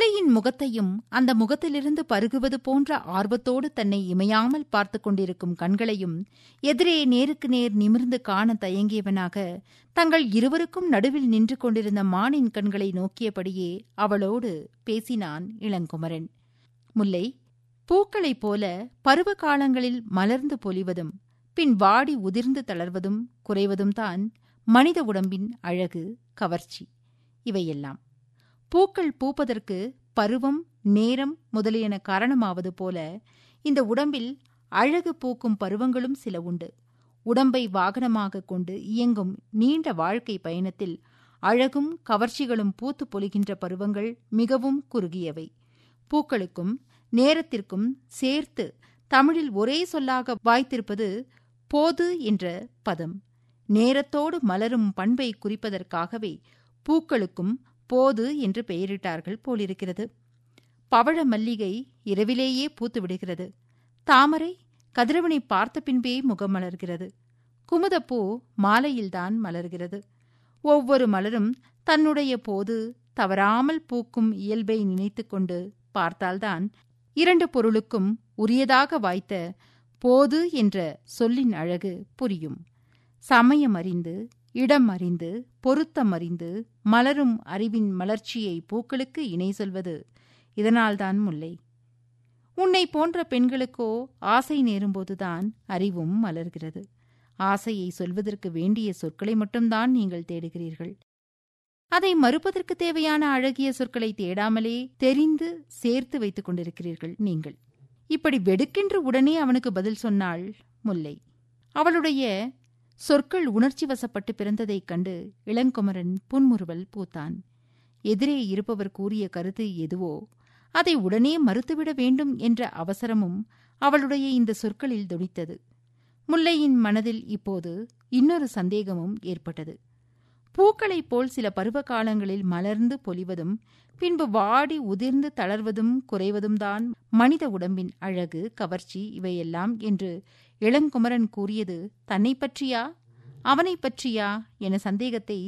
முல்லையின் முகத்தையும் அந்த முகத்திலிருந்து பருகுவது போன்ற ஆர்வத்தோடு தன்னை இமையாமல் பார்த்து கொண்டிருக்கும் கண்களையும் எதிரே நேருக்கு நேர் நிமிர்ந்து காண தயங்கியவனாக தங்கள் இருவருக்கும் நடுவில் நின்று கொண்டிருந்த மானின் கண்களை நோக்கியபடியே அவளோடு பேசினான் இளங்குமரன் முல்லை பூக்களைப் போல பருவ காலங்களில் மலர்ந்து பொலிவதும் பின் வாடி உதிர்ந்து தளர்வதும் குறைவதும் தான் மனித உடம்பின் அழகு கவர்ச்சி இவையெல்லாம் பூக்கள் பூப்பதற்கு பருவம் நேரம் முதலியன காரணமாவது போல இந்த உடம்பில் அழகு பூக்கும் பருவங்களும் சில உண்டு உடம்பை வாகனமாக கொண்டு இயங்கும் நீண்ட வாழ்க்கை பயணத்தில் அழகும் கவர்ச்சிகளும் பூத்து பொலிகின்ற பருவங்கள் மிகவும் குறுகியவை பூக்களுக்கும் நேரத்திற்கும் சேர்த்து தமிழில் ஒரே சொல்லாக வாய்த்திருப்பது போது என்ற பதம் நேரத்தோடு மலரும் பண்பை குறிப்பதற்காகவே பூக்களுக்கும் போது என்று பெயரிட்டார்கள் போலிருக்கிறது பவழ மல்லிகை இரவிலேயே பூத்து விடுகிறது தாமரை கதிரவனை பார்த்த பின்பே முகம் மலர்கிறது குமுதப்பூ மாலையில்தான் மலர்கிறது ஒவ்வொரு மலரும் தன்னுடைய போது தவறாமல் பூக்கும் இயல்பை நினைத்து கொண்டு பார்த்தால்தான் இரண்டு பொருளுக்கும் உரியதாக வாய்த்த போது என்ற சொல்லின் அழகு புரியும் சமயம் அறிந்து இடம் அறிந்து பொருத்தம் அறிந்து மலரும் அறிவின் மலர்ச்சியை பூக்களுக்கு இணை சொல்வது இதனால்தான் முல்லை உன்னை போன்ற பெண்களுக்கோ ஆசை நேரும்போதுதான் அறிவும் மலர்கிறது ஆசையை சொல்வதற்கு வேண்டிய சொற்களை மட்டும்தான் நீங்கள் தேடுகிறீர்கள் அதை மறுப்பதற்கு தேவையான அழகிய சொற்களை தேடாமலே தெரிந்து சேர்த்து வைத்துக் கொண்டிருக்கிறீர்கள் நீங்கள் இப்படி வெடுக்கென்று உடனே அவனுக்கு பதில் சொன்னாள் முல்லை அவளுடைய சொற்கள் உணர்ச்சி வசப்பட்டு பிறந்ததைக் கண்டு இளங்குமரன் புன்முறுவல் பூத்தான் எதிரே இருப்பவர் கூறிய கருத்து எதுவோ அதை உடனே மறுத்துவிட வேண்டும் என்ற அவசரமும் அவளுடைய இந்த சொற்களில் துணித்தது முல்லையின் மனதில் இப்போது இன்னொரு சந்தேகமும் ஏற்பட்டது பூக்களைப் போல் சில பருவ காலங்களில் மலர்ந்து பொலிவதும் பின்பு வாடி உதிர்ந்து தளர்வதும் குறைவதும் தான் மனித உடம்பின் அழகு கவர்ச்சி இவையெல்லாம் என்று இளங்குமரன் கூறியது தன்னை பற்றியா அவனை பற்றியா என சந்தேகத்தை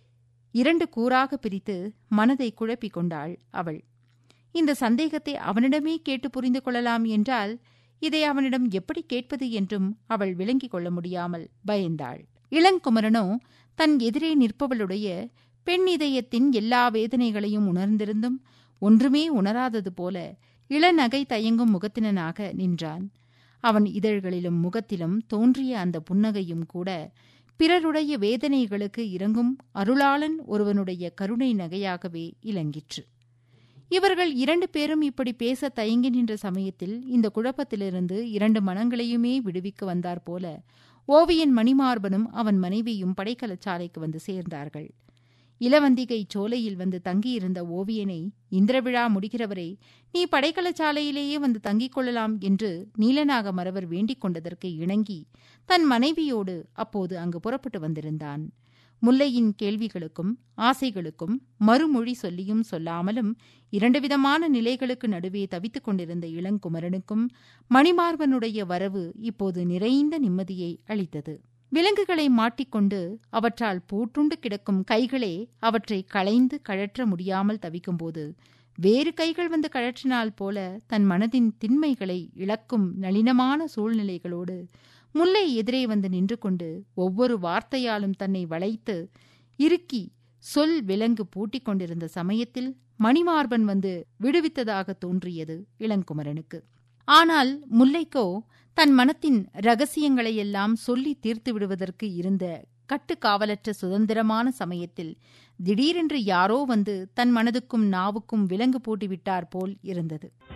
இரண்டு கூறாக பிரித்து மனதை குழப்பிக் கொண்டாள் அவள் இந்த சந்தேகத்தை அவனிடமே கேட்டு புரிந்து கொள்ளலாம் என்றால் இதை அவனிடம் எப்படி கேட்பது என்றும் அவள் விளங்கிக் கொள்ள முடியாமல் பயந்தாள் இளங்குமரனோ தன் எதிரே நிற்பவளுடைய பெண் இதயத்தின் எல்லா வேதனைகளையும் உணர்ந்திருந்தும் ஒன்றுமே உணராதது போல இளநகை தயங்கும் முகத்தினனாக நின்றான் அவன் இதழ்களிலும் முகத்திலும் தோன்றிய அந்த புன்னகையும் கூட பிறருடைய வேதனைகளுக்கு இறங்கும் அருளாளன் ஒருவனுடைய கருணை நகையாகவே இலங்கிற்று இவர்கள் இரண்டு பேரும் இப்படி பேச தயங்கி நின்ற சமயத்தில் இந்த குழப்பத்திலிருந்து இரண்டு மனங்களையுமே விடுவிக்க வந்தார் போல ஓவியன் மணிமார்பனும் அவன் மனைவியும் படைக்கலச்சாலைக்கு வந்து சேர்ந்தார்கள் இளவந்திகை சோலையில் வந்து தங்கியிருந்த ஓவியனை இந்திரவிழா முடிகிறவரை நீ படைக்கலச்சாலையிலேயே வந்து தங்கிக் கொள்ளலாம் என்று நீலநாக மறவர் வேண்டிக் கொண்டதற்கு இணங்கி தன் மனைவியோடு அப்போது அங்கு புறப்பட்டு வந்திருந்தான் முல்லையின் கேள்விகளுக்கும் ஆசைகளுக்கும் மறுமொழி சொல்லியும் சொல்லாமலும் இரண்டு விதமான நிலைகளுக்கு நடுவே தவித்துக் கொண்டிருந்த இளங்குமரனுக்கும் மணிமார்பனுடைய வரவு இப்போது நிறைந்த நிம்மதியை அளித்தது விலங்குகளை மாட்டிக்கொண்டு அவற்றால் பூட்டுண்டு கிடக்கும் கைகளே அவற்றை களைந்து கழற்ற முடியாமல் தவிக்கும்போது வேறு கைகள் வந்து கழற்றினால் போல தன் மனதின் திண்மைகளை இழக்கும் நளினமான சூழ்நிலைகளோடு முல்லை எதிரே வந்து நின்று கொண்டு ஒவ்வொரு வார்த்தையாலும் தன்னை வளைத்து இறுக்கி சொல் விலங்கு பூட்டிக் கொண்டிருந்த சமயத்தில் மணிமார்பன் வந்து விடுவித்ததாக தோன்றியது இளங்குமரனுக்கு ஆனால் முல்லைக்கோ தன் மனத்தின் ரகசியங்களையெல்லாம் சொல்லி தீர்த்து விடுவதற்கு இருந்த கட்டுக்காவலற்ற சுதந்திரமான சமயத்தில் திடீரென்று யாரோ வந்து தன் மனதுக்கும் நாவுக்கும் விலங்கு பூட்டிவிட்டார் போல் இருந்தது